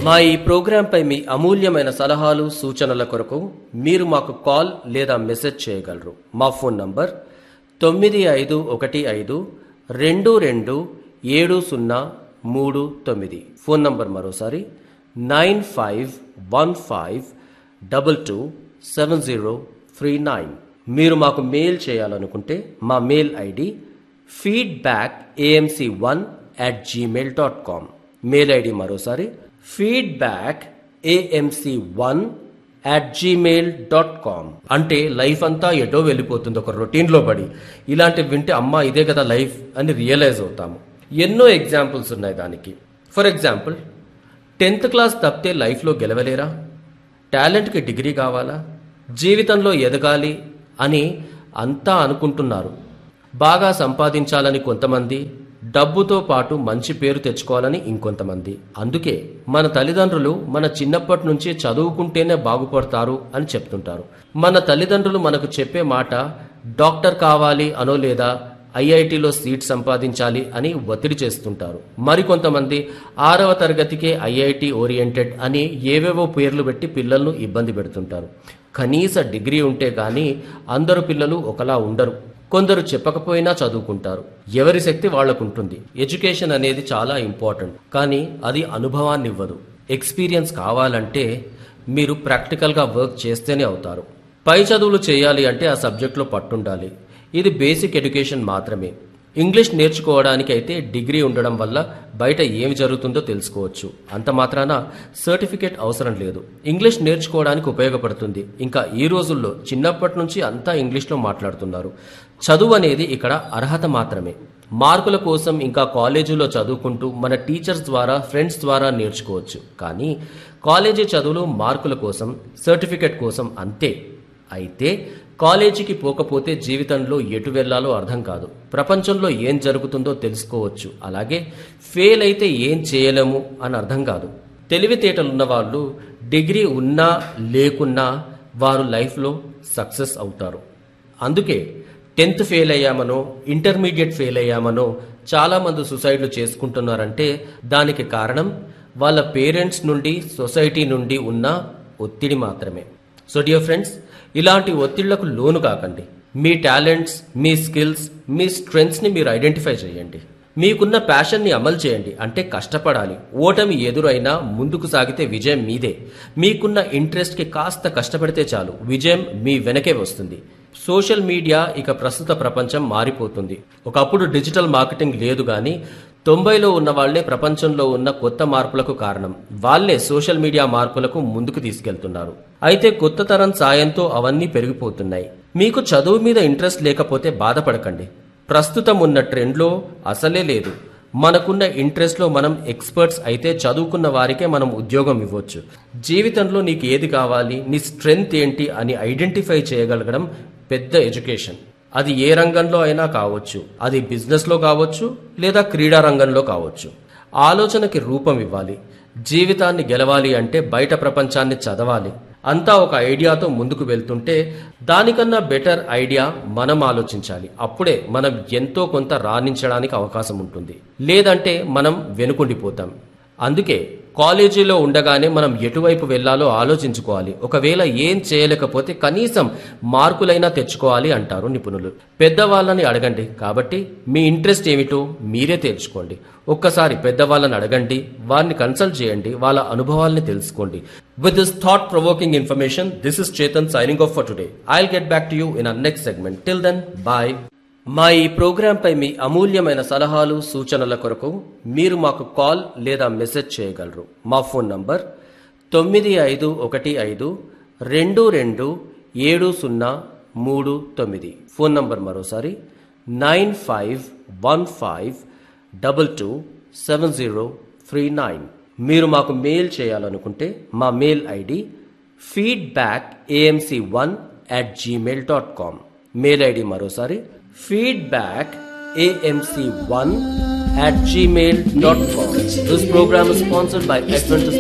మా ఈ ప్రోగ్రాంపై మీ అమూల్యమైన సలహాలు సూచనల కొరకు మీరు మాకు కాల్ లేదా మెసేజ్ చేయగలరు మా ఫోన్ నంబర్ తొమ్మిది ఐదు ఒకటి ఐదు రెండు రెండు ఏడు సున్నా మూడు తొమ్మిది ఫోన్ నంబర్ మరోసారి nine five one five double two seven zero three nine మీరు మాకు మెయిల్ చేయాలనుకుంటే మా mail ID feedback AMC one at Gmail dot com mail ID మరోసారి feedback AMC one at Gmail dot com అంటే life అంతా ఎటో వెళ్ళిపోతుంది ఒక రొటీన్లో పడి ఇలాంటివి వింటే అమ్మా ఇదే కదా లైఫ్ అని రియలైజ్ అవుతాము ఎన్నో ఎగ్జాంపుల్స్ ఉన్నాయి దానికి ఫర్ ఎగ్జాంపుల్ టెన్త్ క్లాస్ తప్పితే లైఫ్లో గెలవలేరా టాలెంట్కి డిగ్రీ కావాలా జీవితంలో ఎదగాలి అని అంతా అనుకుంటున్నారు బాగా సంపాదించాలని కొంతమంది డబ్బుతో పాటు మంచి పేరు తెచ్చుకోవాలని ఇంకొంతమంది అందుకే మన తల్లిదండ్రులు మన చిన్నప్పటి నుంచి చదువుకుంటేనే బాగుపడతారు అని చెప్తుంటారు మన తల్లిదండ్రులు మనకు చెప్పే మాట డాక్టర్ కావాలి అనో లేదా ఐఐటిలో సీట్ సంపాదించాలి అని ఒత్తిడి చేస్తుంటారు మరికొంతమంది ఆరవ తరగతికే ఐఐటి ఓరియంటెడ్ అని ఏవేవో పేర్లు పెట్టి పిల్లలను ఇబ్బంది పెడుతుంటారు కనీస డిగ్రీ ఉంటే గాని అందరు పిల్లలు ఒకలా ఉండరు కొందరు చెప్పకపోయినా చదువుకుంటారు ఎవరి శక్తి వాళ్లకుంటుంది ఎడ్యుకేషన్ అనేది చాలా ఇంపార్టెంట్ కానీ అది అనుభవాన్ని ఇవ్వదు ఎక్స్పీరియన్స్ కావాలంటే మీరు ప్రాక్టికల్గా వర్క్ చేస్తేనే అవుతారు పై చదువులు చేయాలి అంటే ఆ సబ్జెక్ట్లో పట్టుండాలి ఇది బేసిక్ ఎడ్యుకేషన్ మాత్రమే ఇంగ్లీష్ నేర్చుకోవడానికి అయితే డిగ్రీ ఉండడం వల్ల బయట ఏమి జరుగుతుందో తెలుసుకోవచ్చు అంత మాత్రాన సర్టిఫికేట్ అవసరం లేదు ఇంగ్లీష్ నేర్చుకోవడానికి ఉపయోగపడుతుంది ఇంకా ఈ రోజుల్లో చిన్నప్పటి నుంచి అంతా ఇంగ్లీష్లో మాట్లాడుతున్నారు చదువు అనేది ఇక్కడ అర్హత మాత్రమే మార్కుల కోసం ఇంకా కాలేజీలో చదువుకుంటూ మన టీచర్స్ ద్వారా ఫ్రెండ్స్ ద్వారా నేర్చుకోవచ్చు కానీ కాలేజీ చదువులు మార్కుల కోసం సర్టిఫికేట్ కోసం అంతే అయితే కాలేజీకి పోకపోతే జీవితంలో ఎటు వెళ్లాలో అర్థం కాదు ప్రపంచంలో ఏం జరుగుతుందో తెలుసుకోవచ్చు అలాగే ఫెయిల్ అయితే ఏం చేయలేము అని అర్థం కాదు తెలివితేటలున్న వాళ్ళు డిగ్రీ ఉన్నా లేకున్నా వారు లైఫ్లో సక్సెస్ అవుతారు అందుకే టెన్త్ ఫెయిల్ అయ్యామనో ఇంటర్మీడియట్ ఫెయిల్ అయ్యామనో చాలామంది సుసైడ్లు చేసుకుంటున్నారంటే దానికి కారణం వాళ్ళ పేరెంట్స్ నుండి సొసైటీ నుండి ఉన్న ఒత్తిడి మాత్రమే సో డియర్ ఫ్రెండ్స్ ఇలాంటి ఒత్తిళ్లకు లోను కాకండి మీ టాలెంట్స్ మీ స్కిల్స్ మీ స్ట్రెంగ్స్ని మీరు ఐడెంటిఫై చేయండి మీకున్న ప్యాషన్ని అమలు చేయండి అంటే కష్టపడాలి ఓటమి ఎదురైనా ముందుకు సాగితే విజయం మీదే మీకున్న ఇంట్రెస్ట్కి కాస్త కష్టపడితే చాలు విజయం మీ వెనకే వస్తుంది సోషల్ మీడియా ఇక ప్రస్తుత ప్రపంచం మారిపోతుంది ఒకప్పుడు డిజిటల్ మార్కెటింగ్ లేదు కానీ తొంభైలో ఉన్న వాళ్లే ప్రపంచంలో ఉన్న కొత్త మార్పులకు కారణం వాళ్లే సోషల్ మీడియా మార్పులకు ముందుకు తీసుకెళ్తున్నారు అయితే కొత్త తరం సాయంతో అవన్నీ పెరిగిపోతున్నాయి మీకు చదువు మీద ఇంట్రెస్ట్ లేకపోతే బాధపడకండి ప్రస్తుతం ఉన్న ట్రెండ్లో అసలే లేదు మనకున్న ఇంట్రెస్ట్లో మనం ఎక్స్పర్ట్స్ అయితే చదువుకున్న వారికే మనం ఉద్యోగం ఇవ్వచ్చు జీవితంలో నీకు ఏది కావాలి నీ స్ట్రెంగ్త్ ఏంటి అని ఐడెంటిఫై చేయగలగడం పెద్ద ఎడ్యుకేషన్ అది ఏ రంగంలో అయినా కావచ్చు అది బిజినెస్లో కావచ్చు లేదా క్రీడా రంగంలో కావచ్చు ఆలోచనకి రూపం ఇవ్వాలి జీవితాన్ని గెలవాలి అంటే బయట ప్రపంచాన్ని చదవాలి అంతా ఒక ఐడియాతో ముందుకు వెళ్తుంటే దానికన్నా బెటర్ ఐడియా మనం ఆలోచించాలి అప్పుడే మనం ఎంతో కొంత రాణించడానికి అవకాశం ఉంటుంది లేదంటే మనం వెనుకుండిపోతాం అందుకే కాలేజీలో ఉండగానే మనం ఎటువైపు వెళ్లాలో ఆలోచించుకోవాలి ఒకవేళ ఏం చేయలేకపోతే కనీసం మార్కులైనా తెచ్చుకోవాలి అంటారు నిపుణులు పెద్దవాళ్ళని అడగండి కాబట్టి మీ ఇంట్రెస్ట్ ఏమిటో మీరే తేల్చుకోండి ఒక్కసారి పెద్దవాళ్ళని అడగండి వారిని కన్సల్ట్ చేయండి వాళ్ళ అనుభవాల్ని తెలుసుకోండి with this thought provoking information this is Chetan signing off for today I'll get back to you in our next segment till then bye మా ఈ ప్రోగ్రాంపై మీ అమూల్యమైన సలహాలు సూచనల కొరకు మీరు మాకు కాల్ లేదా మెసేజ్ చేయగలరు మా ఫోన్ నంబర్ తొమ్మిది ఐదు ఒకటి ఐదు రెండు రెండు ఏడు సున్నా మూడు తొమ్మిది ఫోన్ నంబర్ మరోసారి nine five one five double two seven zero three nine మీరు మాకు మెయిల్ చేయాలనుకుంటే మా mail ID feedback AMC one at Gmail dot com mail ID మరోసారి feedback amc1 at gmail.com. This program is sponsored by Adventist